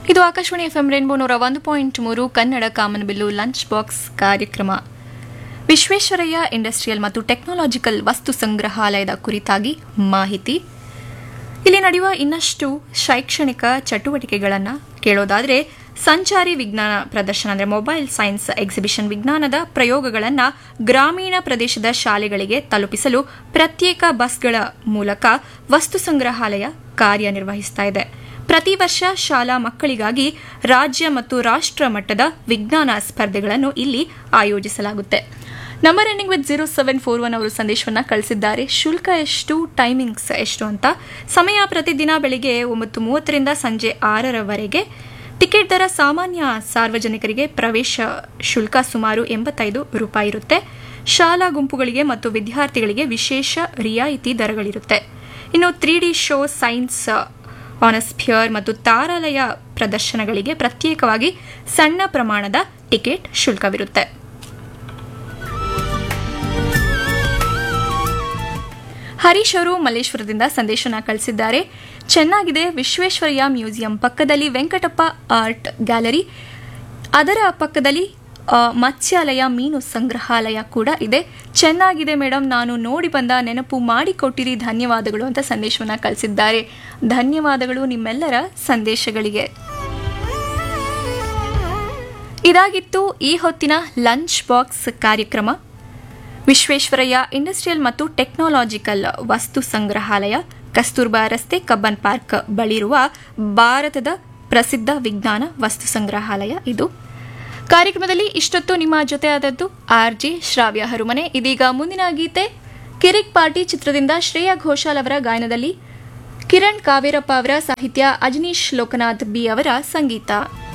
ಇದು Akashvani F M rainbow ನೂರ ಒಂದು ಪಾಯಿಂಟ್ ಮೂರು ಕನ್ನಡ ಕಾಮನಬಿಲ್ಲು ಲಂಚ್ ಬಾಕ್ಸ್ ಕಾರ್ಯಕ್ರಮ ವಿಶ್ವೇಶ್ವರಯ್ಯ ಇಂಡಸ್ಟ್ರಿಯಲ್ ಮತ್ತು ಟೆಕ್ನಾಲಜಿಕಲ್ ವಸ್ತು ಸಂಗ್ರಹಾಲಯದ ಕುರಿತಾಗಿ ಮಾಹಿತಿ ಇಲ್ಲಿ ನಡೆಯುವ ಇನ್ನಷ್ಟು ಶೈಕ್ಷಣಿಕ ಚಟುವಟಿಕೆಗಳನ್ನು ಕೇಳೋದಾದರೆ ಸಂಚಾರಿ ವಿಜ್ಞಾನ ಪ್ರದರ್ಶನ ಅಂದರೆ ಮೊಬೈಲ್ ಸೈನ್ಸ್ ಎಕ್ಸಿಬಿಷನ್ ವಿಜ್ಞಾನದ ಪ್ರಯೋಗಗಳನ್ನು ಗ್ರಾಮೀಣ ಪ್ರದೇಶದ ಶಾಲೆಗಳಿಗೆ ತಲುಪಿಸಲು ಪ್ರತ್ಯೇಕ ಬಸ್ಗಳ ಮೂಲಕ ವಸ್ತು ಸಂಗ್ರಹಾಲಯ ಕಾರ್ಯನಿರ್ವಹಿಸ್ತಾ ಇದೆ ಪ್ರತಿ ವರ್ಷ ಶಾಲಾ ಮಕ್ಕಳಿಗಾಗಿ ರಾಜ್ಯ ಮತ್ತು ರಾಷ್ಟ್ರ ಮಟ್ಟದ ವಿಜ್ಞಾನ ಸ್ಪರ್ಧೆಗಳನ್ನು ಇಲ್ಲಿ ಆಯೋಜಿಸಲಾಗುತ್ತೆ number ending with zero seven four one ಅವರು ಸಂದೇಶವನ್ನು ಕಳಿಸಿದ್ದಾರೆ ಶುಲ್ಕ ಎಷ್ಟು ಟೈಮಿಂಗ್ಸ್ ಎಷ್ಟು ಅಂತ ಸಮಯ ಪ್ರತಿದಿನ ಬೆಳಿಗ್ಗೆ ಒಂಬತ್ತು ಮೂವತ್ತರಿಂದ ಸಂಜೆ ಆರರವರೆಗೆ ಟಿಕೆಟ್ ದರ ಸಾಮಾನ್ಯ ಸಾರ್ವಜನಿಕರಿಗೆ ಪ್ರವೇಶ ಶುಲ್ಕ ಸುಮಾರು ಎಂಬತ್ತೈದು ರೂಪಾಯಿ ಇರುತ್ತೆ ಶಾಲಾ ಗುಂಪುಗಳಿಗೆ ಮತ್ತು ವಿದ್ಯಾರ್ಥಿಗಳಿಗೆ ವಿಶೇಷ ರಿಯಾಯಿತಿ ದರಗಳಿರುತ್ತೆ ಇನ್ನು three D show science on a sphere ಮತ್ತು ತಾರಾಲಯ ಪ್ರದರ್ಶನಗಳಿಗೆ ಪ್ರತ್ಯೇಕವಾಗಿ ಸಣ್ಣ ಪ್ರಮಾಣದ ಟಿಕೆಟ್ ಶುಲ್ಕವಿರುತ್ತೆ ಹರೀಶ್ ಅವರು ಮಲ್ಲೇಶ್ವರದಿಂದ ಸಂದೇಶನ ಕಳಿಸಿದ್ದಾರೆ ಚೆನ್ನಾಗಿದೆ ವಿಶ್ವೇಶ್ವರಯ್ಯ ಮ್ಯೂಸಿಯಂ ಪಕ್ಕದಲ್ಲಿ ವೆಂಕಟಪ್ಪ ಆರ್ಟ್ ಗ್ಯಾಲರಿ ಅದರ ಪಕ್ಕದಲ್ಲಿ ಆ, ಮತ್ಸ್ಯಾಲಯ ಮೀನು ಸಂಗ್ರಹಾಲಯ ಕೂಡ ಇದೆ ಚೆನ್ನಾಗಿದೆ ಮೇಡಮ್ ನಾನು ನೋಡಿ ಬಂದ ನೆನಪು ಮಾಡಿಕೊಟ್ಟಿರಿ ಧನ್ಯವಾದಗಳು ಅಂತ ಸಂದೇಶವನ್ನು ಕಳಿಸಿದ್ದಾರೆ ಧನ್ಯವಾದಗಳು ನಿಮ್ಮೆಲ್ಲರ ಸಂದೇಶಗಳಿಗೆ ಇದಾಗಿತ್ತು ಈ ಹೊತ್ತಿನ ಲಂಚ್ ಬಾಕ್ಸ್ ಕಾರ್ಯಕ್ರಮ ವಿಶ್ವೇಶ್ವರಯ್ಯ ಇಂಡಸ್ಟ್ರಿಯಲ್ ಮತ್ತು ಟೆಕ್ನಾಲಜಿಕಲ್ ವಸ್ತು ಸಂಗ್ರಹಾಲಯ ಕಸ್ತೂರ್ಬಾ ರಸ್ತೆ ಕಬ್ಬನ್ ಪಾರ್ಕ್ ಬಳಿರುವ ಭಾರತದ ಪ್ರಸಿದ್ಧ ವಿಜ್ಞಾನ ವಸ್ತು ಸಂಗ್ರಹಾಲಯ ಇದು ಕಾರ್ಯಕ್ರಮದಲ್ಲಿ ಇಷ್ಟೊತ್ತು ನಿಮ್ಮ ಜೊತೆ ಆದದ್ದು ಆರ್ ಜೆ ಶ್ರಾವ್ಯ ಹರುಮನೆ ಇದೀಗ ಮುಂದಿನ ಗೀತೆ ಕಿರಿಕ್ ಪಾರ್ಟಿ ಚಿತ್ರದಿಂದ ಶ್ರೇಯಾ ಘೋಷಾಲ್ ಅವರ ಗಾಯನದಲ್ಲಿ ಕಿರಣ್ ಕಾವೇರಪ್ಪ ಅವರ ಸಾಹಿತ್ಯ ಅಜನೀಶ್ ಲೋಕನಾಥ್ ಬಿ ಅವರ ಸಂಗೀತ